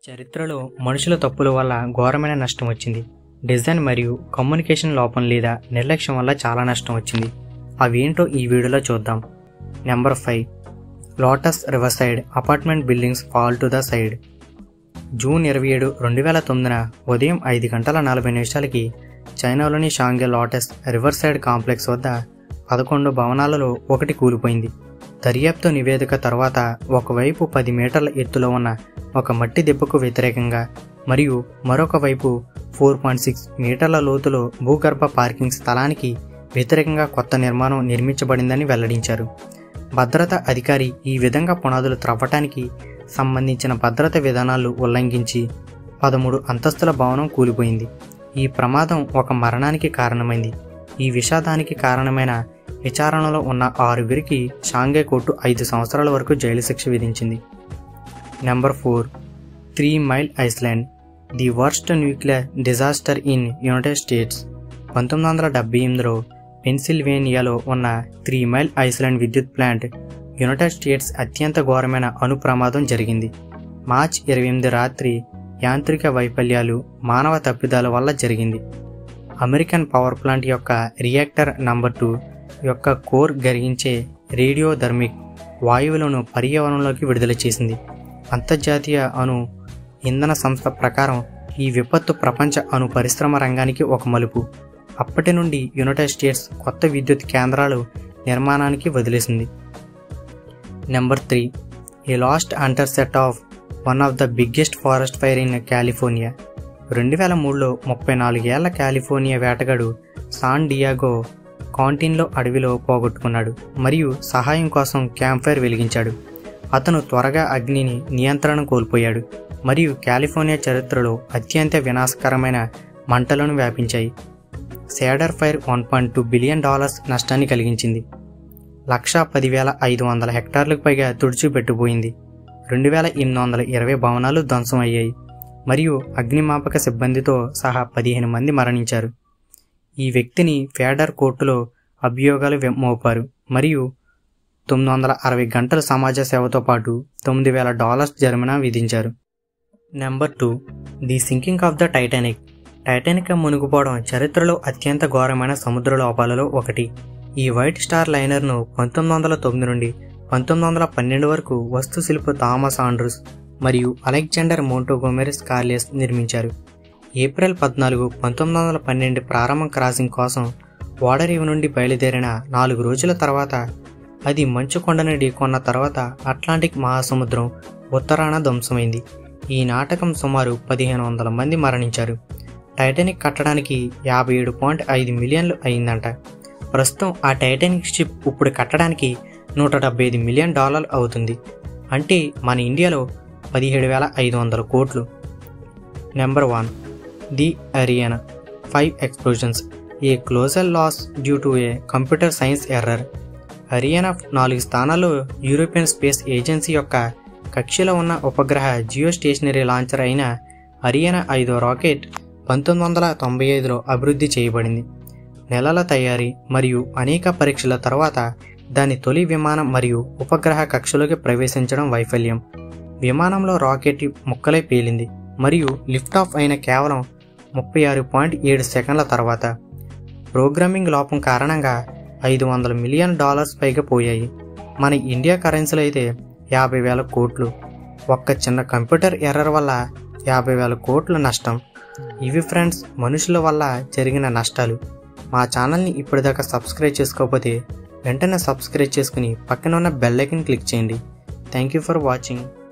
చరిత్రలో మనుషుల తప్పుల వల్ల ఘోరమైన నష్టం వచ్చింది డిజైన్ మరియు కమ్యూనికేషన్ లోపం లేదా నిర్లక్ష్యం వల్ల చాలా నష్టం వచ్చింది అవేంటో ఈ వీడియోలో చూద్దాం number five lotus riverside apartment buildings fall to the side June ఇరవై ఏడు రెండు వేల తొమ్మిదిన ఉదయం ఐదు గంటల నలభై నిమిషాలకి చైనాలోని Shanghai lotus riverside complex వద్ద పదకొండు భవనాలలో ఒకటి కూలిపోయింది దర్యాప్తు నివేదిక తర్వాత ఒకవైపు పది మీటర్ల ఎత్తులో ఉన్న ఒక మట్టి దెబ్బకు వ్యతిరేకంగా మరియు మరొక వైపు ఫోర్ పాయింట్ సిక్స్ మీటర్ల లోతులో భూగర్భ పార్కింగ్ స్థలానికి వ్యతిరేకంగా కొత్త నిర్మాణం నిర్మించబడిందని వెల్లడించారు భద్రత అధికారి ఈ విధంగా పునాదులు త్రవ్వటానికి సంబంధించిన భద్రత విధానాలు ఉల్లంఘించి పదమూడు అంతస్తుల భవనం కూలిపోయింది ఈ ప్రమాదం ఒక మరణానికి కారణమైంది ఈ విషాదానికి కారణమైన విచారణలో ఉన్న ఆరుగురికి షాంఘై కోర్టు ఐదు సంవత్సరాల వరకు జైలు శిక్ష విధించింది number four three mile island the worst nuclear disaster in united states పంతొమ్మిది వందల డెబ్బై ఎనిమిదిలో పెన్సిల్వేనియాలో ఉన్న త్రీ మైల్ ఐస్లాండ్ విద్యుత్ ప్లాంట్ యునైటెడ్ స్టేట్స్ అత్యంత ఘోరమైన అణు ప్రమాదం జరిగింది మార్చ్ ఇరవై ఎనిమిది రాత్రి యాంత్రిక వైఫల్యాలు మానవ తప్పిదాల వల్ల జరిగింది అమెరికన్ పవర్ ప్లాంట్ యొక్క రియాక్టర్ నంబర్ టూ యొక్క కోర్ గరిగించే రేడియోధర్మిక్ వాయువులను పర్యావరణంలోకి విడుదల చేసింది అంతర్జాతీయ అణు ఇంధన సంస్థ ప్రకారం ఈ విపత్తు ప్రపంచ అణు పరిశ్రమ రంగానికి ఒక మలుపు అప్పటి నుండి యునైటెడ్ స్టేట్స్ కొత్త విద్యుత్ కేంద్రాలు నిర్మాణానికి వదిలేసింది number three a lost hunter set off one of the biggest forest fire in California రెండు వేల మూడులో ముప్పై నాలుగేళ్ల కాలిఫోర్నియా వేటగాడు సాన్ డియాగో కాంటిన్లో అడవిలో పోగొట్టుకున్నాడు మరియు సహాయం కోసం క్యాంప్ ఫైర్ వెలిగించాడు అతను త్వరగా అగ్నిని నియంత్రణ కోల్పోయాడు మరియు కాలిఫోర్నియా చరిత్రలో అత్యంత వినాశకరమైన మంటలను వ్యాపించాయి cedar fire one point two billion dollars నష్టాన్ని కలిగించింది లక్షా పదివేల ఐదు వందల హెక్టార్లకు పైగా తుడిచిపెట్టిపోయింది రెండు వేల ఎనిమిది వందల ఇరవై భవనాలు ధ్వంసం అయ్యాయి మరియు అగ్నిమాపక సిబ్బందితో సహా పదిహేను మంది మరణించారు ఈ వ్యక్తిని ఫేడర్ కోర్టులో అభియోగాలు వె- మోపారు మరియు తొమ్మిది వందల అరవై గంటల సమాజ సేవతో పాటు తొమ్మిది వేల డాలర్స్ జరిమానా విధించారు number two the sinking of the Titanic Titanic మునిగిపోవడం చరిత్రలో అత్యంత ఘోరమైన సముద్ర లోపాలలో ఒకటి ఈ వైట్ స్టార్ లైనర్ను పంతొమ్మిది వందల తొమ్మిది నుండి పంతొమ్మిది వందల పన్నెండు వరకు వస్తుశిల్పి థామస్ ఆండ్రూస్ మరియు అలెగ్జాండర్ మోంటోగోమెరిస్ కార్లియస్ నిర్మించారు ఏప్రిల్ పద్నాలుగు పంతొమ్మిది వందల పన్నెండు ప్రారంభం క్రాసింగ్ కోసం ఓడరేవు నుండి బయలుదేరిన నాలుగు రోజుల తర్వాత అది మంచు కొండని ఢీకొన్న తర్వాత అట్లాంటిక్ మహాసముద్రం ఉత్తరాన ధ్వంసమైంది ఈ నాటకం సుమారు పదిహేను వందల మంది మరణించారు టైటానిక్ కట్టడానికి యాభై ఏడు పాయింట్ ఐదు మిలియన్లు అయిందంట ప్రస్తుతం ఆ టైటానిక్ షిప్ ఇప్పుడు కట్టడానికి నూట డెబ్బై ఐదు మిలియన్ డాలర్లు అవుతుంది అంటే మన ఇండియాలో పదిహేడు వేల ఐదు వందల కోట్లు number one the Ariane five explosions a colossal loss due to a computer science error Ariane నాలుగు స్థానాల్లో యూరోపియన్ స్పేస్ ఏజెన్సీ యొక్క కక్షలో ఉన్న ఉపగ్రహ జియో స్టేషనరీ లాంచర్ అయిన హరియానా ఐదో రాకెట్ పంతొమ్మిది వందల తొంభై ఐదులో అభివృద్ధి చేయబడింది నెలల తయారీ మరియు అనేక పరీక్షల తర్వాత దాని తొలి విమానం మరియు ఉపగ్రహ కక్షలోకి ప్రవేశించడం వైఫల్యం విమానంలో రాకెట్ ముక్కలై పేలింది మరియు లిఫ్ట్ ఆఫ్ అయిన కేవలం ముప్పై ఆరు పాయింట్ ఏడు సెకండ్ల తర్వాత ప్రోగ్రామింగ్ లోపం కారణంగా ఐదు వందల మిలియన్ డాలర్స్ పైగా పోయాయి మన ఇండియా కరెన్సీలో అయితే యాభై వేల కోట్లు ఒక్క చిన్న కంప్యూటర్ ఎర్రర్ వల్ల యాభై వేల కోట్ల నష్టం ఇవి ఫ్రెండ్స్ మనుషుల వల్ల జరిగిన నష్టాలు మా ఛానల్ని ఇప్పటిదాకా సబ్స్క్రైబ్ చేసుకోకపోతే వెంటనే సబ్స్క్రైబ్ చేసుకుని పక్కన ఉన్న బెల్ ఐకన్ క్లిక్ చేయండి థ్యాంక్ యూ ఫర్ వాచింగ్